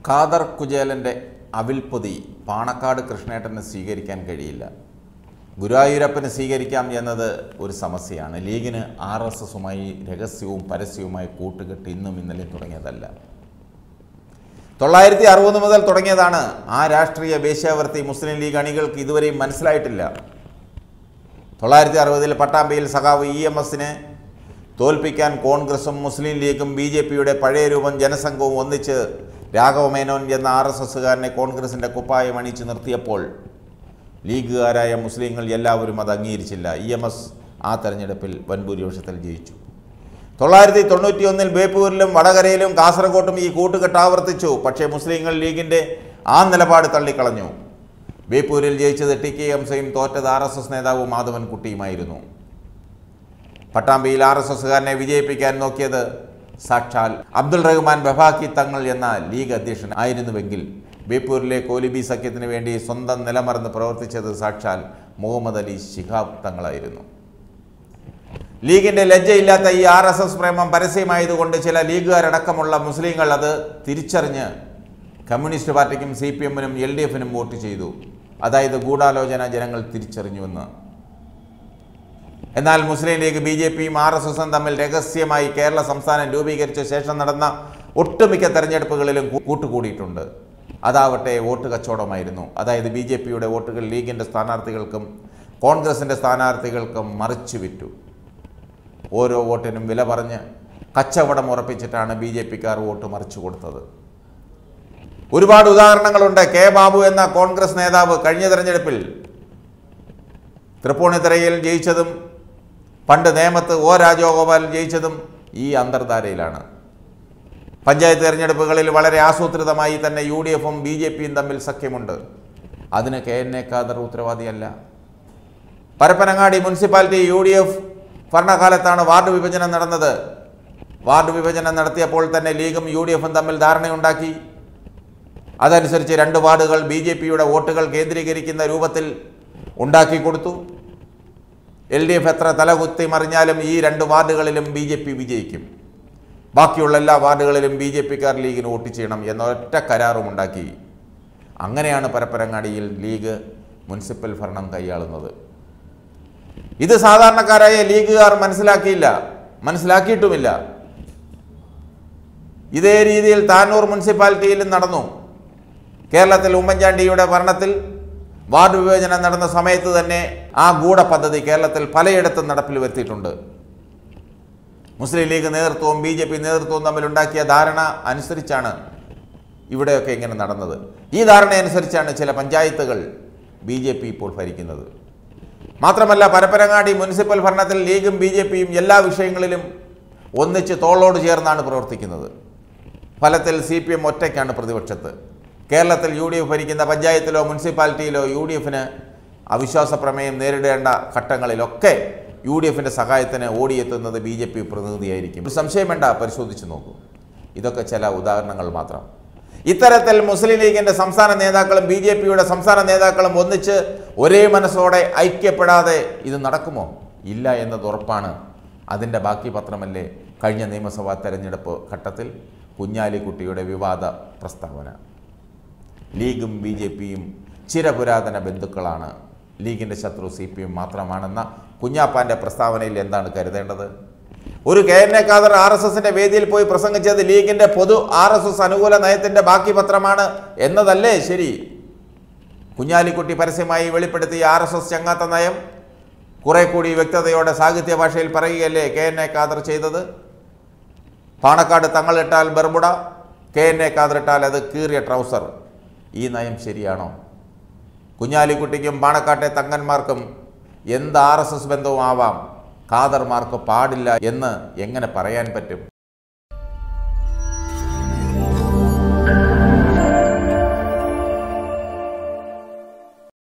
ഖാദർ കുചേലൻ്റെ അവിൽപ്പൊതി പാണക്കാട് കൃഷ്ണേട്ടന് സ്വീകരിക്കാൻ കഴിയില്ല ഗുരുവായൂരപ്പന് സ്വീകരിക്കാം എന്നത് ഒരു സമസ്യയാണ് ലീഗിന് ആർ എസ് എസുമായി രഹസ്യവും പരസ്യവുമായി കൂട്ടുകെട്ട് ഇന്നും ഇന്നലെയും തുടങ്ങിയതല്ല തൊള്ളായിരത്തി അറുപത് മുതൽ തുടങ്ങിയതാണ് ആ രാഷ്ട്രീയ വേശ്യാവർത്തി മുസ്ലിം ലീഗ് അണികൾക്ക് ഇതുവരെയും മനസ്സിലായിട്ടില്ല തൊള്ളായിരത്തി അറുപതിൽ പട്ടാമ്പിയിൽ സഖാവ് ഇ എം എസിനെ തോൽപ്പിക്കാൻ കോൺഗ്രസും മുസ്ലിം ലീഗും ബി ജെ പിയുടെ പഴയ രൂപം ജനസംഘവും ഒന്നിച്ച് രാഘവമേനോൻ എന്ന ആർ എസ് എസുകാരനെ കോൺഗ്രസിൻ്റെ കുപ്പായം അണിച്ച് നിർത്തിയപ്പോൾ ലീഗുകാരായ മുസ്ലിങ്ങൾ എല്ലാവരും അത് അംഗീകരിച്ചില്ല ഇ എം എസ് ആ തെരഞ്ഞെടുപ്പിൽ വൻഭൂരിപക്ഷത്തിൽ ജയിച്ചു തൊള്ളായിരത്തി തൊണ്ണൂറ്റി ഒന്നിൽ ബേപ്പൂരിലും വടകരയിലും കാസർഗോട്ടും ഈ കൂട്ടുകെട്ട് ആവർത്തിച്ചു പക്ഷേ മുസ്ലിങ്ങൾ ലീഗിൻ്റെ ആ നിലപാട് തള്ളിക്കളഞ്ഞു ബേപ്പൂരിൽ ജയിച്ചത് ടി കെ എംസയും തോറ്റത് ആർ എസ് എസ് നേതാവ് മാധവൻകുട്ടിയുമായിരുന്നു പട്ടാമ്പിയിൽ ആർ എസ് എസുകാരനെ വിജയിപ്പിക്കാൻ നോക്കിയത് സാക്ഷാൽ അബ്ദുൾ റഹ്മാൻ ബഫാക്കി തങ്ങൾ എന്ന ലീഗ് അധ്യക്ഷൻ ആയിരുന്നുവെങ്കിൽ ബേപ്പൂരിലെ കോലിബി സഖ്യത്തിന് വേണ്ടി സ്വന്തം നിലമറന്ന് പ്രവർത്തിച്ചത് സാക്ഷാൽ മുഹമ്മദ് അലി ശിഹാബ് തങ്ങളായിരുന്നു ലീഗിന്റെ ലജ്ജയില്ലാത്ത ഈ ആർ എസ് എസ് പ്രേമം പരസ്യമായതുകൊണ്ട് ചില ലീഗുകാരടക്കമുള്ള മുസ്ലിങ്ങൾ അത് തിരിച്ചറിഞ്ഞ് കമ്മ്യൂണിസ്റ്റ് പാർട്ടിക്കും സി പി എമ്മിനും എൽ ഡി എഫിനും വോട്ട് ചെയ്തു അതായത് ഗൂഢാലോചന ജനങ്ങൾ തിരിച്ചറിഞ്ഞുവെന്ന് എന്നാൽ മുസ്ലിം ലീഗ് ബി ജെ പിയും ആർ എസ് എസും തമ്മിൽ രഹസ്യമായി കേരള സംസ്ഥാനം രൂപീകരിച്ച ശേഷം നടന്ന ഒട്ടുമിക്ക തെരഞ്ഞെടുപ്പുകളിലും കൂ- കൂട്ടുകൂടിയിട്ടുണ്ട് അതാവട്ടെ വോട്ട് കച്ചവടമായിരുന്നു അതായത് ബി ജെ പിയുടെ വോട്ടുകൾ ലീഗിൻ്റെ സ്ഥാനാർത്ഥികൾക്കും കോൺഗ്രസിൻ്റെ സ്ഥാനാർത്ഥികൾക്കും മറിച്ചു വിറ്റു ഓരോ വോട്ടിനും വില പറഞ്ഞ് കച്ചവടം ഉറപ്പിച്ചിട്ടാണ് ബി ജെ പിക്കാർ വോട്ട് മറിച്ചു കൊടുത്തത് ഒരുപാട് ഉദാഹരണങ്ങളുണ്ട് കെ ബാബു എന്ന കോൺഗ്രസ് നേതാവ് കഴിഞ്ഞ തെരഞ്ഞെടുപ്പിൽ തൃപ്പൂണിത്തറയിൽ ജയിച്ചതും പണ്ട് നേമത്ത് ഒ രാജഗോപാൽ ജയിച്ചതും ഈ അന്തർധാരയിലാണ് പഞ്ചായത്ത് തെരഞ്ഞെടുപ്പുകളിൽ വളരെ ആസൂത്രിതമായി തന്നെ യു ഡി എഫും ബി ജെ പിയും തമ്മിൽ സഖ്യമുണ്ട് അതിന് കെ എൻ എ ഖാദർ ഉത്തരവാദിയല്ല Parappanangadi municipality U D F ഭരണകാലത്താണ് വാർഡ് വിഭജനം നടന്നത് വാർഡ് വിഭജനം നടത്തിയപ്പോൾ തന്നെ ലീഗും യു ഡി എഫും തമ്മിൽ ധാരണയുണ്ടാക്കി അതനുസരിച്ച് രണ്ട് വാർഡുകൾ ബി ജെ പിയുടെ വോട്ടുകൾ കേന്ദ്രീകരിക്കുന്ന രൂപത്തിൽ ഉണ്ടാക്കി കൊടുത്തു എൽ ഡി എഫ് എത്ര തലകുത്തി മറിഞ്ഞാലും ഈ രണ്ട് വാർഡുകളിലും ബി ജെ പി വിജയിക്കും ബാക്കിയുള്ള എല്ലാ വാർഡുകളിലും ബി ജെ പിക്കാർ ലീഗിന് വോട്ട് ചെയ്യണം എന്ന ഒറ്റ കരാറും ഉണ്ടാക്കി അങ്ങനെയാണ് പരപ്പരങ്ങാടിയിൽ ലീഗ് മുനിസിപ്പൽ ഭരണം കൈയാളുന്നത് ഇത് സാധാരണക്കാരായ ലീഗുകാർ മനസ്സിലാക്കിയില്ല മനസ്സിലാക്കിയിട്ടുമില്ല ഇതേ രീതിയിൽ താനൂർ മുനിസിപ്പാലിറ്റിയിലും നടന്നു കേരളത്തിൽ ഉമ്മൻചാണ്ടിയുടെ ഭരണത്തിൽ വാർഡ് വിഭജനം നടന്ന സമയത്ത് തന്നെ ആ ഗൂഢ പദ്ധതി കേരളത്തിൽ പലയിടത്തും നടപ്പിൽ വരുത്തിയിട്ടുണ്ട് മുസ്ലിം ലീഗ് നേതൃത്വവും ബി ജെ പി നേതൃത്വവും തമ്മിലുണ്ടാക്കിയ ധാരണ അനുസരിച്ചാണ് ഇവിടെയൊക്കെ ഇങ്ങനെ നടന്നത് ഈ ധാരണ അനുസരിച്ചാണ് ചില പഞ്ചായത്തുകൾ ബി ജെ പി ഇപ്പോൾ ഭരിക്കുന്നത് മാത്രമല്ല പരപ്പരങ്ങാടി മുനിസിപ്പൽ ഭരണത്തിൽ ലീഗും ബി ജെ പിയും എല്ലാ വിഷയങ്ങളിലും ഒന്നിച്ച് തോളോട് ചേർന്നാണ് പ്രവർത്തിക്കുന്നത് ഫലത്തിൽ സി പി എം ഒറ്റയ്ക്കാണ് പ്രതിപക്ഷത്ത് കേരളത്തിൽ യു ഡി എഫ് ഭരിക്കുന്ന പഞ്ചായത്തിലോ മുനിസിപ്പാലിറ്റിയിലോ യു ഡി എഫിന് അവിശ്വാസ പ്രമേയം നേരിടേണ്ട ഘട്ടങ്ങളിലൊക്കെ യു ഡി എഫിൻ്റെ സഹായത്തിന് ഓടിയെത്തുന്നത് ബി ജെ പി പ്രതിനിധിയായിരിക്കും ഒരു സംശയം വേണ്ട പരിശോധിച്ച് നോക്കൂ ഇതൊക്കെ ചില ഉദാഹരണങ്ങൾ മാത്രം ഇത്തരത്തിൽ മുസ്ലിം ലീഗിൻ്റെ സംസ്ഥാന നേതാക്കളും ബി ജെ പിയുടെ സംസ്ഥാന നേതാക്കളും ഒന്നിച്ച് ഒരേ മനസ്സോടെ ഐക്യപ്പെടാതെ ഇത് നടക്കുമോ ഇല്ല എന്നത് ഉറപ്പാണ് അതിൻ്റെ ബാക്കി പത്രമല്ലേ കഴിഞ്ഞ നിയമസഭാ തെരഞ്ഞെടുപ്പ് ഘട്ടത്തിൽ കുഞ്ഞാലിക്കുട്ടിയുടെ വിവാദ പ്രസ്താവന ലീഗും ബി ജെ പിയും ചിരപുരാതന ബന്ധുക്കളാണ് ലീഗിൻ്റെ ശത്രു സി പി എം മാത്രമാണെന്ന കുഞ്ഞാപ്പാൻ്റെ പ്രസ്താവനയിൽ എന്താണ് കരുതേണ്ടത് ഒരു K N A Khader R S എസിൻ്റെ വേദിയിൽ പോയി പ്രസംഗിച്ചത് ലീഗിൻ്റെ പൊതു ആർ എസ് എസ് അനുകൂല നയത്തിൻ്റെ ബാക്കി പത്രമാണ് എന്നതല്ലേ ശരി കുഞ്ഞാലിക്കുട്ടി പരസ്യമായി വെളിപ്പെടുത്തിയ ആർ എസ് എസ് ചങ്ങാത്ത നയം കുറെ കൂടി വ്യക്തതയോടെ സാഹിത്യ ഭാഷയിൽ പറയുകയല്ലേ കെ എൻ എ ഖാദർ ചെയ്തത് പാണക്കാട് തങ്ങളിട്ടാൽ ബർമുട കെ എൻ എ ഖാദറിട്ടാൽ അത് കീറിയ ട്രൗസർ ഈ നയം ശരിയാണോ കുഞ്ഞാലിക്കുട്ടിക്കും പാണക്കാട്ടെ തങ്ങന്മാർക്കും എന്ത് ആർ എസ് എസ് ബന്ധവും ആവാം ഖാദർമാർക്ക് പാടില്ല എന്ന് എങ്ങനെ പറയാൻ പറ്റും